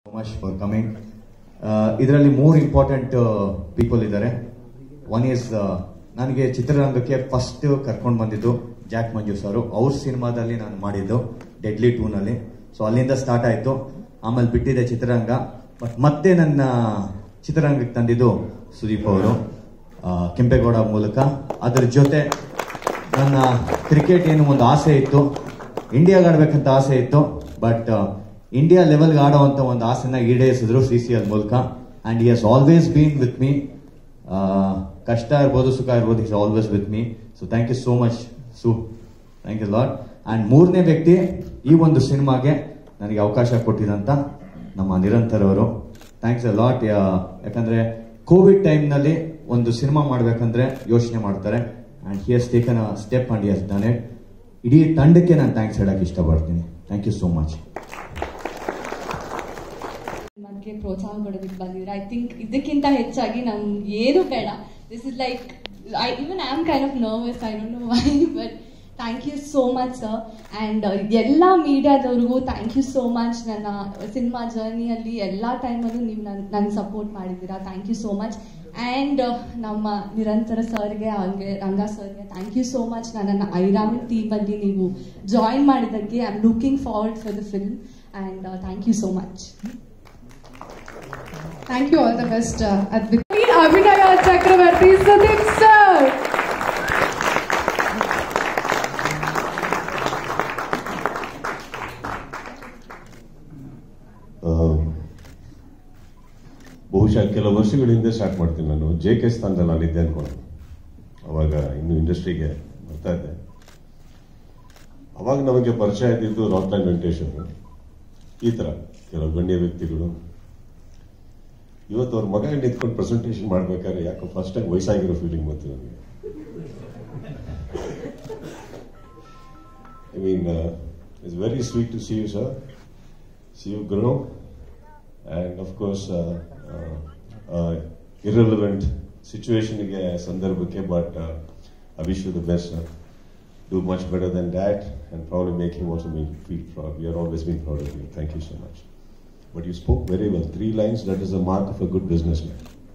Much for coming ಇದರಲ್ಲಿ ಮೂರು important people ಇದ್ದಾರೆ ಒನ್ ಈಸ್ ನನಗೆ ಚಿತ್ರರಂಗಕ್ಕೆ ಫಸ್ಟ್ ಕರ್ಕೊಂಡು ಬಂದಿದ್ದು ಜಾಕ್ ಮಂಜು ಸರ್ ಅವ್ರ ಸಿನಿಮಾದಲ್ಲಿ ನಾನು ಮಾಡಿದ್ದು ಡೆಡ್ಲಿ ಟೂನಲ್ಲಿ ಸೊ ಅಲ್ಲಿಂದ ಸ್ಟಾರ್ಟ್ ಆಯಿತು ಆಮೇಲೆ ಬಿಟ್ಟಿದೆ ಚಿತ್ರರಂಗ ಬಟ್ ಮತ್ತೆ ನನ್ನ ಚಿತ್ರರಂಗಕ್ಕೆ ತಂದಿದ್ದು ಸುದೀಪ್ ಅವರು ಆ, ಕೆಂಪೇಗೌಡ ಮೂಲಕ ಅದ್ರ ಜೊತೆ ನನ್ನ ಕ್ರಿಕೆಟ್ ಏನು ಒಂದು ಆಸೆ ಇತ್ತು ಇಂಡಿಯಾಗೆ ಆಡ್ಬೇಕಂತ ಆಸೆ ಇತ್ತು ಬಟ್ ಇಂಡಿಯಾ ಲೆವೆಲ್ಗೆ ಆಡೋವಂಥ ಒಂದು ಆಸೆನ ಈಡೇರಿಸಿದ್ರು ಸಿ ಸಿ ಎಲ್ ಮೂಲಕ and he has always been with me ಕಷ್ಟ ಇರ್ಬೋದು ಸುಖ ಇರ್ಬೋದು is always with me so thank you so much ಸು ಥ್ಯಾಂಕ್ ಯು ಲಾಟ್ ಆ್ಯಂಡ್ ಮೂರನೇ ವ್ಯಕ್ತಿ ಈ ಒಂದು ಸಿನಿಮಾಗೆ ನನಗೆ ಅವಕಾಶ ಕೊಟ್ಟಿದಂತ ನಮ್ಮ ನಿರಂತರ ಅವರು ಥ್ಯಾಂಕ್ಸ್ ಅ ಲಾಟ್ ಯಾಕಂದ್ರೆ ಕೋವಿಡ್ ಟೈಮ್ನಲ್ಲಿ ಒಂದು ಸಿನಿಮಾ ಮಾಡಬೇಕಂದ್ರೆ ಯೋಚನೆ ಮಾಡ್ತಾರೆ and he has taken a step and has done it ಇಡೀ ತಂಡಕ್ಕೆ ನಾನು ಥ್ಯಾಂಕ್ಸ್ ಹೇಳಕ್ಕೆ ಇಷ್ಟಪಡ್ತೀನಿ ಥ್ಯಾಂಕ್ ಯು ಸೋ ಮಚ್ ನನಗೆ ಪ್ರೋತ್ಸಾಹ ಕೊಡೋದಕ್ಕೆ ಬಂದಿದ್ರೆ ಐ ಥಿಂಕ್ ಇದಕ್ಕಿಂತ ಹೆಚ್ಚಾಗಿ ನಮ್ಗೆ ಏನು ಬೇಡ this is like I even I am kind of nervous I don't know why but thank you so much sir and ಎಲ್ಲ ಮೀಡಿಯಾದವ್ರಿಗೂ ಥ್ಯಾಂಕ್ ಯು ಸೋ ಮಚ್ ನನ್ನ ಸಿನಿಮಾ ಜರ್ನಿಯಲ್ಲಿ ಎಲ್ಲ ಟೈಮಲ್ಲೂ ನೀವು ನನ್ನ ನನ್ನ ಸಪೋರ್ಟ್ ಮಾಡಿದ್ದೀರಾ thank you so much and ನಮ್ಮ ನಿರಂತರ ಸರ್ಗೆ ಹಾಗೆ ರಂಗ ಸರ್ಗೆ ಥ್ಯಾಂಕ್ ಯು ಸೋ ಮಚ್ ನನ್ನನ್ನು ಐರಾಮಿನ್ ಟೀಮಲ್ಲಿ ನೀವು ಜಾಯಿನ್ ಮಾಡಿದ್ದಕ್ಕೆ I am looking forward for the film and thank you so much Thank you all the best uh, at the Abhinaya Chakravarti Sudeep sir. ಆ, ಬಹುಶಃ ಕೆಲವು ವರ್ಷಗಳ ಹಿಂದೆ ಸ್ಟಾರ್ಟ್ ಮಾಡ್ತೀನಿ ನಾನು ಜೆ ಕೆ ಸ್ಥಾನದಲ್ಲಿ ನಾನಿದ್ದೆ ಅನ್ಕೊಂಡು ಅವಾಗ ಇನ್ನು ಇಂಡಸ್ಟ್ರಿಗೆ ಬರ್ತಾ ಇದ್ದೆ ಅವಾಗ ನಮಗೆ ಪರಿಚಯ ಇದ್ದಿದ್ದು ರಾಕ್ಲೈನ್ ವೆಂಕಟೇಶ್ ಅವರು ಈ ಥರ ಕೆಲವು ಗಣ್ಯ ವ್ಯಕ್ತಿಗಳು ಇವತ್ತು ಅವ್ರ ಮಗ ನಿಂತ್ಕೊಂಡು ಪ್ರೆಸೆಂಟೇಷನ್ ಮಾಡ್ಬೇಕಾದ್ರೆ ಯಾಕೋ ಫಸ್ಟ್ ಟೈಮ್ ವಯಸ್ಸಾಗಿರೋ ಫೀಲಿಂಗ್ ಬಂತು ನನಗೆ I mean it's very sweet to see you sir see you grow. And of course, uh, uh, uh, irrelevant situation ಗೆ ಸಂದರ್ಭಕ್ಕೆ but I wish you the best. Sir. Do much better than that, and probably make him also make feel proud. We are always been proud of you. Thank you so much. But you spoke very well. Three lines. That is the mark of a good businessman.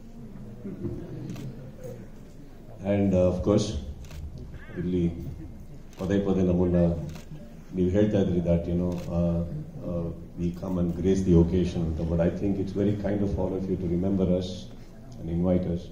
And uh, of course, ಇಲ್ಲಿ ಪದೇ ಪದೇ ನಮ್ಮನ್ನ ನೀವು ಹೇಳ್ತಾ ಇದ್ರಿ that you know we come and grace the occasion ಅಂತ but I think it's very kind of all of you to remember us and invite us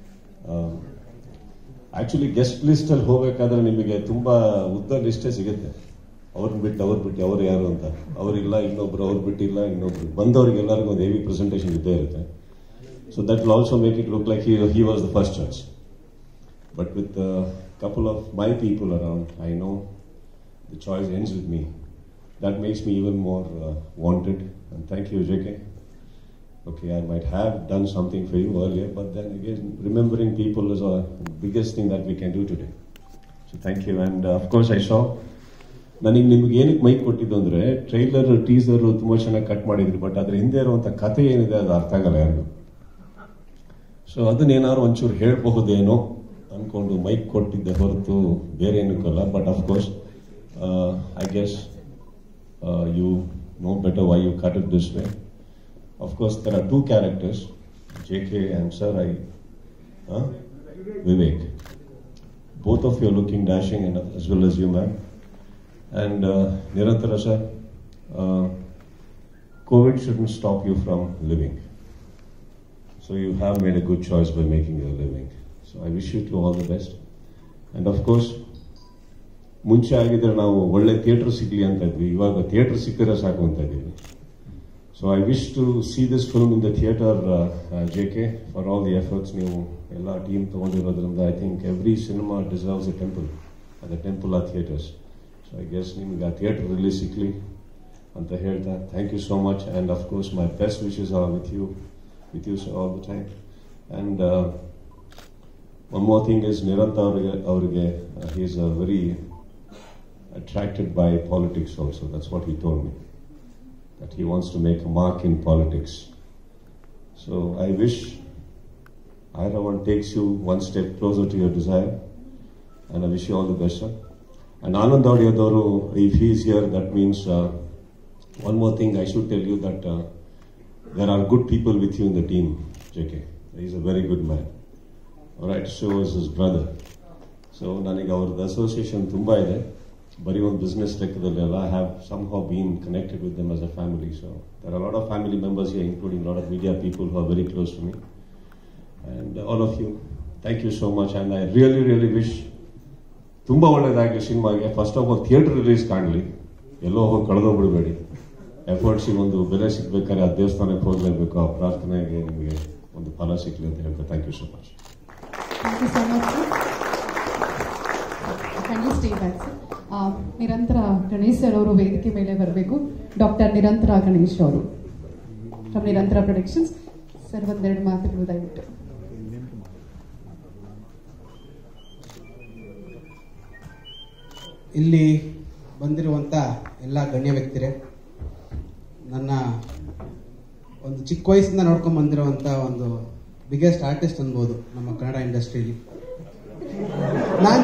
actually guest list ಅಲ್ಲಿ ಹೋಗ್ಬೇಕಾದ್ರೆ ನಿಮಗೆ ತುಂಬಾ ಉದ್ದ ಲಿಸ್ಟೇ ಸಿಗುತ್ತೆ ಅವ್ರನ್ನ ಬಿಟ್ಟು ಅವ್ರು ಬಿಟ್ಟು ಅವ್ರು ಯಾರು ಅಂತ ಅವ್ರಿಲ್ಲ ಇನ್ನೊಬ್ರು ಅವ್ರು ಬಿಟ್ಟಿಲ್ಲ ಇನ್ನೊಬ್ರು ಬಂದವ್ರಿಗೆಲ್ಲರಿಗೂ ಒಂದು ಹೆವಿ ಪ್ರೆಸೆಂಟೇಷನ್ ಇದ್ದೇ ಇರುತ್ತೆ so that will also make it look like he he was the first choice But with a couple of my people around, I know the choice ends with me. That makes me even more uh, wanted. And thank you, JK. Okay, I might have done something for you earlier, but then again, remembering people is the biggest thing that we can do today. So thank you. And uh, of course, I saw. ನನಗೆ ನಿಮ್ಗೆ ಏನಕ್ಕೆ mic ಕೊಟ್ಟಿದ್ದು ಅಂದ್ರೆ trailer teaser ತುಂಬಾ ಚೆನ್ನಾಗಿ cut ಮಾಡಿದ್ರಿ but ಅದ್ರ ಹಿಂದೆ ಇರುವಂತ ಕಥೆ ಏನಿದೆ ಅದು ಅರ್ಥ ಆಗಲ್ಲ ಯಾರಿಗೂ ಸೊ ಅದನ್ನೇನಾದ್ರು ಒಂಚೂರು ಹೇಳಬಹುದೇನೋ ಅನ್ಕೊಂಡು ಮೈಕ್ ಕೊಟ್ಟಿದ್ದೆ ಹೊರತು ಬೇರೆ ಏನಕ್ಕಲ್ಲ but of course I guess you know better why you cut it this way of course there are two characters J K and sir I Vivek both of you are looking dashing and as well as you, ma'am. And uh, Nirantara sir, uh, COVID shouldn't stop you from living. So you have made a good choice by making your living. So I wish you to all the best. And of course, ಮುಂಚೆ ಆಗಿದ್ರೆ ನಾವು ಒಳ್ಳೆ theatre ಸಿಗ್ಲಿ ಅಂತ ಇದ್ವಿ ಇವಾಗ theatre ಸಿಕ್ಕಿದ್ರೆ ಸಾಕು ಅಂತ ಇದ್ದೀವಿ so I wish to see this film in the theatre J K for all the efforts ನೀವು ಎಲ್ಲ ಟೀಮ್ ತೊಗೊಂಡಿರೋದ್ರಿಂದ I think every cinema deserves a temple ಅದ ಟೆಂಪಲ್ ಆ ಥಿಯೇಟರ್ಸ್ ಸೊ ಐ ಗೆಸ್ ನಿಮ್ಗೆ ಆ ಥಿಯೇಟರ್ ರಿಲೀಸ್ ಸಿಕ್ಲಿ ಅಂತ ಹೇಳ್ತಾ thank you so much and of course my best wishes are with you with you all the time and one more thing is ನಿರಂತ ಅವರಿಗೆ ಅವರಿಗೆ he is a very attracted by politics also. That's what he told me. That he wants to make a mark in politics. So I wish Airavan takes you one step closer to your desire. And I wish you all the best, sir. And Anand Audiodoru, if he is here, that means uh, one more thing I should tell you that uh, there are good people with you in the team, JK. He's a very good man. All right, so is his brother. So ನನಗೆ ಅವ್ರದ್ದು association ತುಂಬ ಇದೆ ಬರೀ ಒಂದು business ಲೆಕ್ಕದಲ್ಲೆಲ್ಲ I have somehow been connected with them as a family so there are lot of family members here including lot of media people who are very close to me and all of you thank you so much and I really really wish ತುಂಬ ಒಳ್ಳೇದಾಗಲಿ ಸಿನಿಮಾಗೆ first of all theatre release ಕಾಣಲಿ ಎಲ್ಲೋ ಹೋಗಿ ಕಳೆದೋಗ್ಬಿಡಬೇಡಿ ಎಫರ್ಟ್ಸಿಗೆ ಒಂದು ಬೆಲೆ ಸಿಗ್ಬೇಕಾದ್ರೆ ಆ ದೇವಸ್ಥಾನಕ್ಕೆ ಹೋಗಲೇಬೇಕು ಆ ಪ್ರಾರ್ಥನೆಗೆ ನಿಮಗೆ ಒಂದು ಫಲ ಸಿಕ್ಕಲಿ ಅಂತ ಹೇಳ್ತಾ thank you so much thank you so much can you stay back Niranthara Ganesh sir ಅವರು ವೇದಿಕೆ ಮೇಲೆ ಬರಬೇಕು ಡಾಕ್ಟರ್ ನಿರಂತರ ಗಣೇಶ್ ಅವರು ಫ್ರಮ್ ನಿರಂತರ ಪ್ರೊಡಕ್ಷನ್ಸ್ ಸರ್ ಒಂದೆರಡು ಮಾತುಗಳು ದಯವಿಟ್ಟು ಇಲ್ಲಿ ಬಂದಿರುವಂಥ ಎಲ್ಲ ಗಣ್ಯ ವ್ಯಕ್ತಿರೇ ನನ್ನ ಒಂದು ಚಿಕ್ಕ ವಯಸ್ಸಿಂದ ನೋಡ್ಕೊಂಡು ಬಂದಿರುವಂಥ ಒಂದು ಬಿಗ್ಗೆಸ್ಟ್ ಆರ್ಟಿಸ್ಟ್ ಅನ್ಬೋದು ನಮ್ಮ ಕನ್ನಡ ಇಂಡಸ್ಟ್ರಿಲಿ ನಾನು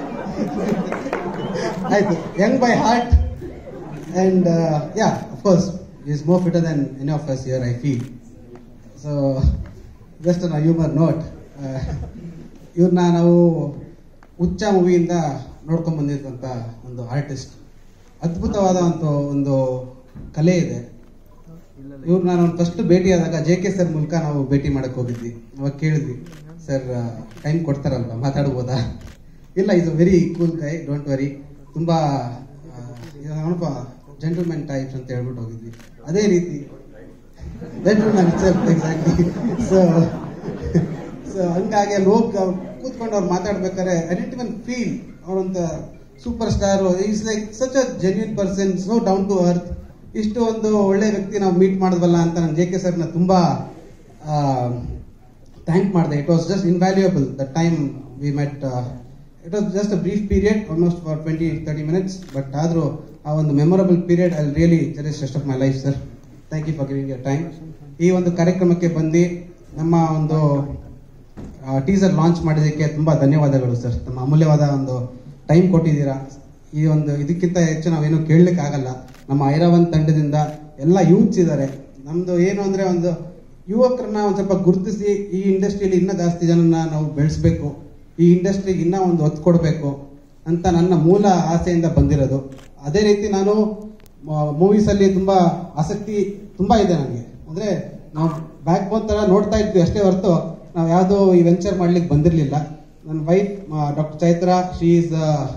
ಆಯ್ತು young by heart and yeah of course is more fitter than any of us here I feel so just an humour note ಇವ್ರನ್ನ ನಾವು ಹುಚ್ಚ ಮೂವಿಯಿಂದ ನೋಡ್ಕೊಂಡ್ ಬಂದಿದ್ದಂಥ ಒಂದು ಆರ್ಟಿಸ್ಟ್ ಅದ್ಭುತವಾದ ಒಂದು ಒಂದು ಕಲೆ ಇದೆ ಇವ್ರನ್ನ ನಾವು ಫಸ್ಟ್ ಭೇಟಿಯಾದಾಗ ಜೆ ಕೆ ಸರ್ ಮೂಲಕ ನಾವು ಭೇಟಿ ಮಾಡಕ್ ಹೋಗಿದ್ವಿ ಅವಾಗ ಕೇಳಿದ್ವಿ ಸರ್ ಟೈಮ್ ಕೊಡ್ತಾರಲ್ವಾ ಮಾತಾಡ್ಬೋದಾ ಇಲ್ಲ is a very cool guy don't worry ತುಂಬಾ ಅವನಪ್ಪ ಜೆಂಟಲ್ಮೆನ್ ಟೈಪ್ಸ್ ಅಂತ ಹೇಳ್ಬಿಟ್ಟು ಹೋಗಿದ್ವಿ ಅದೇ ರೀತಿ ಜೆಂಟಲ್ಮೆನ್ ಎಕ್ಸಾಕ್ಟ್ಲಿ ಸೊ ಸೊ ಹಂಗಾಗಿ ಅಲ್ಲಿ ಹೋಗಿ ಕೂತ್ಕೊಂಡು ಅವ್ರು ಮಾತಾಡ್ಬೇಕಾದ್ರೆ ಐ ಡೆಂಟ್ ಇವನ್ ಫೀಲ್ ಅವರಂತ superstar is like such a genuine person so down to earth ಇಷ್ಟು ಒಂದು ಒಳ್ಳೆ ವ್ಯಕ್ತಿ ನಾವು ಮೀಟ್ ಮಾಡಿದ್ವಲ್ಲ ಅಂತ ನಾನು ಜೆ ಕೆ ಸರ್ನ ತುಂಬಾ ಥ್ಯಾಂಕ್ ಮಾಡಿದೆ it was just invaluable the time we met it was just a brief period almost for twenty thirty minutes but ಆದರೂ ಆ ಒಂದು memorable period I really cherish rest of my life sir thank you for giving your time ಈ ಒಂದು ಕಾರ್ಯಕ್ರಮಕ್ಕೆ ಬಂದು ನಮ್ಮ ಒಂದು teaser launch ಮಾಡಿದ್ದಕ್ಕೆ ತುಂಬಾ ಧನ್ಯವಾದಗಳು ಸರ್ ನಮ್ಮ ಅಮೂಲ್ಯವಾದ ಒಂದು ಟೈಮ್ ಕೊಟ್ಟಿದ್ದೀರಾ ಈ ಒಂದು ಇದಕ್ಕಿಂತ ಹೆಚ್ಚು ನಾವೇನು ಕೇಳಲಿಕ್ಕೆ ಆಗಲ್ಲ ನಮ್ಮ ಐರಾವನ್ ತಂಡದಿಂದ ಎಲ್ಲ ಯೂತ್ಸ್ ಇದ್ದಾರೆ ನಮ್ದು ಏನು ಅಂದ್ರೆ ಒಂದು ಯುವಕರನ್ನ ಒಂದು ಸ್ವಲ್ಪ ಗುರುತಿಸಿ ಈ ಇಂಡಸ್ಟ್ರಿಯಲ್ಲಿ ಇನ್ನೂ ಜಾಸ್ತಿ ಜನನ ನಾವು ಬೆಳೆಸಬೇಕು ಈ ಇಂಡಸ್ಟ್ರಿಗೆ ಇನ್ನೂ ಒಂದು ಒತ್ತು ಕೊಡಬೇಕು ಅಂತ ನನ್ನ ಮೂಲ ಆಸೆಯಿಂದ ಬಂದಿರೋದು ಅದೇ ರೀತಿ ನಾನು ಮೂವೀಸ್ ಅಲ್ಲಿ ತುಂಬಾ ಆಸಕ್ತಿ ತುಂಬಾ ಇದೆ ನನಗೆ ಅಂದ್ರೆ ನಾವು ಬ್ಯಾಕ್ ಬೋನ್ ತರ ನೋಡ್ತಾ ಇದ್ವಿ ಅಷ್ಟೇ ಹೊರತು ನಾವು ಯಾವುದೋ ಈ ವೆಂಚರ್ ಮಾಡ್ಲಿಕ್ಕೆ ಬಂದಿರಲಿಲ್ಲ ನನ್ನ wife doctor Chaitra she is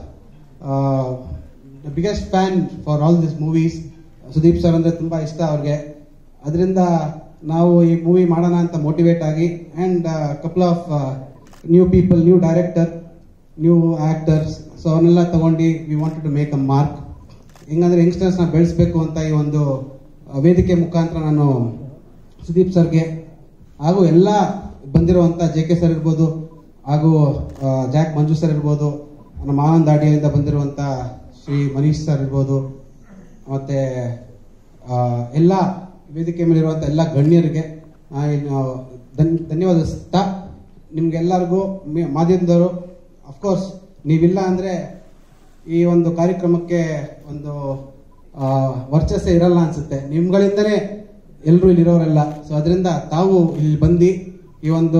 biggest fan for all this movies Sudeep sir ಅಂದ್ರೆ ತುಂಬಾ ಇಷ್ಟ ಅವ್ರಿಗೆ ಅದರಿಂದ ನಾವು ಈ ಮೂವಿ ಮಾಡೋಣ ಅಂತ ಮೋಟಿವೇಟ್ ಆಗಿ and couple of new people new director new actors so ಅವನ್ನೆಲ್ಲ ತಗೊಂಡು we wanted to make a mark ಹೆಂಗಂದ್ರೆ ಯಂಗ್ಸ್ಟರ್ಸ್ನ ಬೆಳೆಸಬೇಕು ಅಂತ ಈ ಒಂದು ವೇದಿಕೆ ಮುಖಾಂತರ ನಾನು ಸುದೀಪ್ ಸರ್ಗೆ ಹಾಗೂ ಎಲ್ಲ ಬಂದಿರುವಂತ ಜೆ ಕೆ ಸರ್ ಇರ್ಬೋದು ಹಾಗೂ ಜಾಕ್ ಮಂಜು ಸರ್ ಇರ್ಬೋದು ನಮ್ಮ ಆನಂದ್ ಆಡಿಯಿಂದ ಬಂದಿರುವಂತ ಶ್ರೀ ಮನೀಶ್ ಸರ್ ಇರ್ಬೋದು ಮತ್ತೆ ಎಲ್ಲ ವೇದಿಕೆ ಮೇಲಿರುವಂತ ಎಲ್ಲ ಗಣ್ಯರಿಗೆ ಧನ್ಯವಾದಿಸ್ತಾ ನಿಮ್ಗೆಲ್ಲರಿಗೂ ಮಾಧ್ಯಮದವರು ಅಫ್ಕೋರ್ಸ್ ನೀವಿಲ್ಲ ಅಂದ್ರೆ ಈ ಒಂದು ಕಾರ್ಯಕ್ರಮಕ್ಕೆ ಒಂದು ವರ್ಚಸ್ಸೇ ಇರಲ್ಲ ಅನ್ಸುತ್ತೆ ನಿಮ್ಗಳಿಂದನೇ ಎಲ್ಲರೂ ಇಲ್ಲಿರೋರೆಲ್ಲ ಸೊ ಅದರಿಂದ ತಾವು ಇಲ್ಲಿ ಬಂದು ಈ ಒಂದು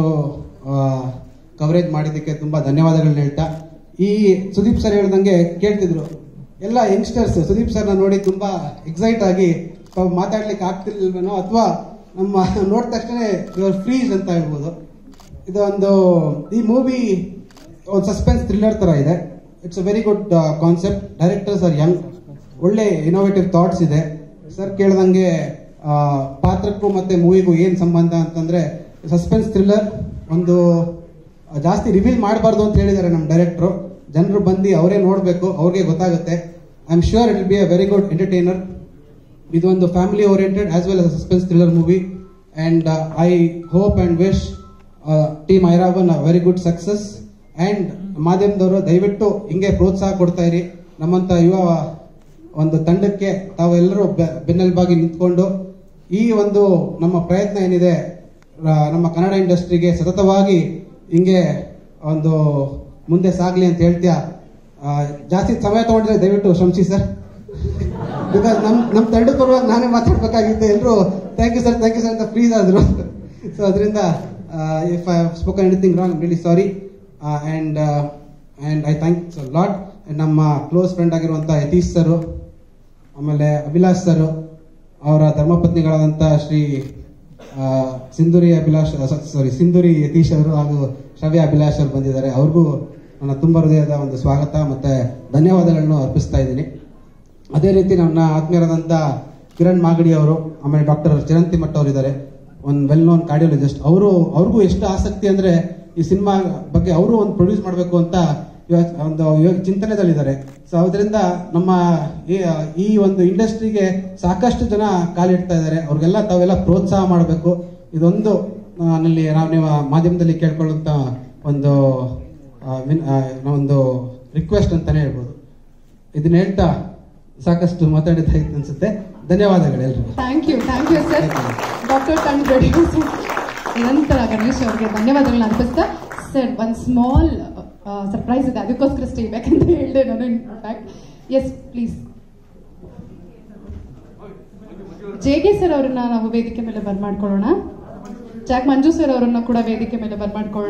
ಕವರೇಜ್ ಮಾಡಿದ್ದಕ್ಕೆ ತುಂಬಾ ಧನ್ಯವಾದಗಳನ್ನ ಹೇಳ್ತಾ ಈ ಸುದೀಪ್ ಸರ್ ಹೇಳ್ದಂಗೆ ಕೇಳ್ತಿದ್ರು ಎಲ್ಲ ಯಂಗ್ಸ್ಟರ್ಸ್ ಸುದೀಪ್ ಸರ್ನ ನೋಡಿ ತುಂಬಾ ಎಕ್ಸೈಟ್ ಆಗಿ ಮಾತಾಡ್ಲಿಕ್ಕೆ ಆಗ್ತಿರ್ಲಿಲ್ವೇನೋ ಅಥವಾ ನಮ್ಮ ನೋಡಿದ ತಕ್ಷಣ ಇವರು ಫ್ರೀಸ್ ಅಂತ ಹೇಳ್ಬೋದು ಇದು ಒಂದು ಈ ಮೂವಿ ಒಂದು ಸಸ್ಪೆನ್ಸ್ ಥ್ರಿಲ್ಲರ್ ತರ ಇದೆ it's a very good concept directors are young ಒಳ್ಳೆ ಇನೋವೇಟಿವ್ ಥಾಟ್ಸ್ ಇದೆ ಸರ್ ಕೇಳ್ದಂಗೆ ಪಾತ್ರಕ್ಕೂ ಮತ್ತೆ ಮೂವಿಗೂ ಏನ್ ಸಂಬಂಧ ಅಂತಂದ್ರೆ ಸಸ್ಪೆನ್ಸ್ ಥ್ರಿಲ್ಲರ್ ಒಂದು ಜಾಸ್ತಿ ರಿವೀಲ್ ಮಾಡಬಾರ್ದು ಅಂತ ಹೇಳಿದ್ದಾರೆ ನಮ್ಮ ಡೈರೆಕ್ಟ್ರು ಜನರು ಬಂದು ಅವರೇ ನೋಡಬೇಕು ಅವ್ರಿಗೆ ಗೊತ್ತಾಗುತ್ತೆ I am sure it will be a very good entertainer ಇದೊಂದು family oriented as well suspense thriller movie and I hope and wish team Airavan a very good success and ಮಾಧ್ಯಮದವರು ದಯವಿಟ್ಟು ಹಿಂಗೆ ಪ್ರೋತ್ಸಾಹ ಕೊಡ್ತಾ ಇರಿ ನಮ್ಮಂತ ಯುವ ಒಂದು ತಂಡಕ್ಕೆ ತಾವೆಲ್ಲರೂ ಬೆನ್ನೆಲುಬಾಗಿ ನಿಂತ್ಕೊಂಡು ಈ ಒಂದು ನಮ್ಮ ಪ್ರಯತ್ನ ಏನಿದೆ ನಮ್ಮ ಕನ್ನಡ ಇಂಡಸ್ಟ್ರಿಗೆ ಸತತವಾಗಿ ಹಿಂಗೆ ಒಂದು ಮುಂದೆ ಸಾಗ್ಲಿ ಅಂತ ಹೇಳ್ತೀಯ ಜಾಸ್ತಿ ಸಮಯ ತಗೊಂಡ್ರೆ ದಯವಿಟ್ಟು ಶ್ರಮಿಸಿ ಸರ್ ಬಿಕಾಸ್ ನಮ್ ನಮ್ ತಂಡದ ಪರವಾಗಿ ನಾನೇ ಮಾತಾಡ್ಬೇಕಾಗಿತ್ತು ಎಲ್ಲರೂ thank you sir thank you sir ಅಂತ ಫ್ರೀಸ್ ಆದ್ರು ಸೊ ಅದರಿಂದ if I spoken anything wrong really sorry and and I thanks lot ನಮ್ಮ ಕ್ಲೋಸ್ ಫ್ರೆಂಡ್ ಆಗಿರುವಂಥ ಯತೀಶ್ ಸರ್ ಆಮೇಲೆ ಅಭಿಲಾಷ್ ಸರ್ ಅವರ ಧರ್ಮಪತ್ನಿಗಳಾದಂಥ ಶ್ರೀ ಆ, ಸಿಂಧೂರಿ ಅಭಿಲಾಷ್ ಸಾರಿ ಸಿಂಧೂರಿ ಯತೀಶ್ ಅವರು ಹಾಗೂ ಶ್ರವ್ಯ ಅಭಿಲಾಷ್ ಅವರು ಬಂದಿದ್ದಾರೆ ಅವ್ರಿಗೂ ನನ್ನ ತುಂಬ ಹೃದಯದ ಒಂದು ಸ್ವಾಗತ ಮತ್ತೆ ಧನ್ಯವಾದಗಳನ್ನು ಅರ್ಪಿಸ್ತಾ ಇದ್ದೀನಿ ಅದೇ ರೀತಿ ನನ್ನ ಆತ್ಮೀಯರಾದಂಥ ಕಿರಣ್ ಮಾಗಡಿ ಅವರು ಆಮೇಲೆ ಡಾಕ್ಟರ್ ಚಿರಂತಿ ಮಠ್ ಅವರು ಇದ್ದಾರೆ ಒಂದು ವೆಲ್ ನೋನ್ ಕಾರ್ಡಿಯೋಲಜಿಸ್ಟ್ ಅವರು ಅವ್ರಿಗೂ ಎಷ್ಟು ಆಸಕ್ತಿ ಅಂದ್ರೆ ಈ ಸಿನಿಮಾ ಬಗ್ಗೆ ಅವರು ಒಂದು ಪ್ರೊಡ್ಯೂಸ್ ಮಾಡಬೇಕು ಅಂತ ಇವ- ಒಂದು ಯೋ- ಚಿಂತನೆದಲ್ಲಿದ್ದಾರೆ ಸೊ ಅದರಿಂದ ನಮ್ಮ ಈ- ಈ ಒಂದು ಇಂಡಸ್ಟ್ರಿಗೆ ಸಾಕಷ್ಟು ಜನ ಕಾಲಿಡ್ತಾ ಇದ್ದಾರೆ ಅವ್ರಿಗೆಲ್ಲ ತಾವೆಲ್ಲ ಪ್ರೋತ್ಸಾಹ ಮಾಡಬೇಕು ಇದೊಂದು ಆ, ನಲ್ಲಿ ನಾವು ನೀವು ಮಾಧ್ಯಮದಲ್ಲಿ ಕೇಳ್ಕೊಳ್ಳುವಂತ ಒಂದು ಆ, ವಿನ್- ಆ, ಒಂದು ರಿಕ್ವೆಸ್ಟ್ ಅಂತಾನೆ ಹೇಳ್ಬೋದು ಇದನ್ನ ಹೇಳ್ತಾ ಸಾಕಷ್ಟು ಮಾತಾಡಿದ್ದಾಯ್ತು ಅನ್ಸುತ್ತೆ ಧನ್ಯವಾದಗಳು ಎಲ್ರಿಗೂ thank you thank you sir doctor ಕಣ್ಗಡಿ ನಿರಂತರ ಗಣೇಶ್ ಅವರಿಗೆ ಧನ್ಯವಾದಗಳನ್ನ ಅರ್ಪಿಸ್ತಾ ಸರ್ ಒಂದು ಸ್ಮಾಲ್ ಸರ್ಪ್ರೈಸ್ ಇದೆ ಅದಕ್ಕೋಸ್ಕರ ಸ್ಟೇ ಬೇಕಂತ ಹೇಳಿದೆ ನಾನು ಇನ್ಫ್ಯಾಕ್ಟ್ ಎಸ್ ಪ್ಲೀಸ್ ಜೇಗೆ ಸರ್ ಅವರನ್ನ ನಾವು ವೇದಿಕೆ ಮೇಲೆ ಬರ್ಮಾಡ್ಕೊಳ್ಳೋಣ ಜಾಕ್ ಮಂಜು ಸರ್ ಅವರನ್ನ ಕೂಡ ವೇದಿಕೆ ಮೇಲೆ ಬರ್ಮಾಡ್ಕೊಳ್ಳೋಣ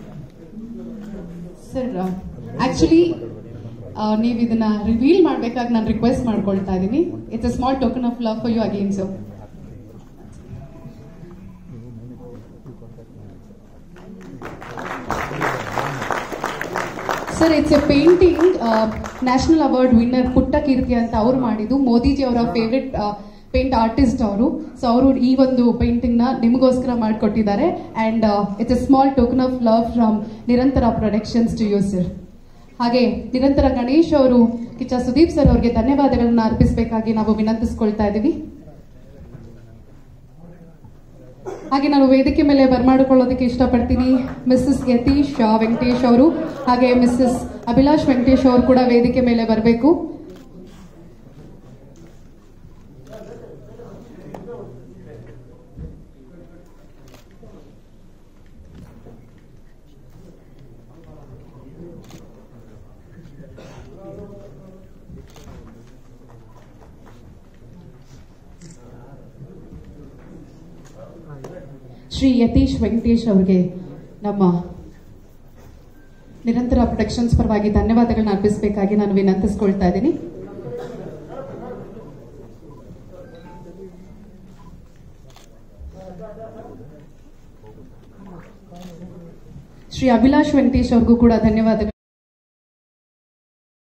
ಸರ್ ಆಕ್ಚುಲಿ ನೀವು ಇದನ್ನ ರಿವೀಲ್ ಮಾಡ್ಬೇಕಾಗಿ ನಾನು ರಿಕ್ವೆಸ್ಟ್ ಮಾಡ್ಕೊಳ್ತಾ ಇದ್ದೀನಿ it's a small token of love for you again sir sir it's a painting national award winner Putta Keerthi ಅಂತ ಅವ್ರು ಮಾಡಿದ್ದು ಮೋದಿಜಿ ಅವರ ಫೇವ್ರೆಟ್ ಪೇಂಟ್ ಆರ್ಟಿಸ್ಟ್ ಅವರು ಸೊ ಅವರು ಈ ಒಂದು ಪೇಂಟಿಂಗ್ ನ ನಿಮಗೋಸ್ಕರ ಮಾಡಿಕೊಟ್ಟಿದ್ದಾರೆ and it's a small token of love from Nirantara productions to you sir ಹಾಗೆ ನಿರಂತರ ಗಣೇಶ್ ಅವರು ಕಿಚ್ಚ ಸುದೀಪ್ ಸರ್ ಅವರಿಗೆ ಧನ್ಯವಾದಗಳನ್ನ ಅರ್ಪಿಸಬೇಕಾಗಿ ನಾವು ವಿನಂತಿಸ್ಕೊಳ್ತಾ ಇದ್ದೀವಿ ಹಾಗೆ ನಾನು ವೇದಿಕೆ ಮೇಲೆ ಬರ್ಮಾಡಿಕೊಳ್ಳೋದಕ್ಕೆ ಇಷ್ಟಪಡ್ತೀನಿ ಮಿಸ್ಸಸ್ ಯತೀಶ್ ವೆಂಕಟೇಶ್ ಅವರು ಹಾಗೆ ಮಿಸ್ಸಸ್ ಅಭಿಲಾಷ್ ವೆಂಕಟೇಶ್ ಅವರು ಕೂಡ ವೇದಿಕೆ ಮೇಲೆ ಬರಬೇಕು ಶ್ರೀ ಯತೀಶ್ ವೆಂಕಟೇಶ್ ಅವರಿಗೆ ನಮ್ಮ ನಿರಂತರ ಪ್ರೊಡಕ್ಷನ್ಸ್ ಪರವಾಗಿ ಧನ್ಯವಾದಗಳನ್ನ ಅರ್ಪಿಸಬೇಕಾಗಿ ನಾನು ವಿನಂತಿಸ್ಕೊಳ್ತಾ ಇದ್ದೀನಿ ಶ್ರೀ ಅಭಿಲಾಷ್ ವೆಂಕಟೇಶ್ ಅವ್ರಿಗೂ ಕೂಡ ಧನ್ಯವಾದಗಳು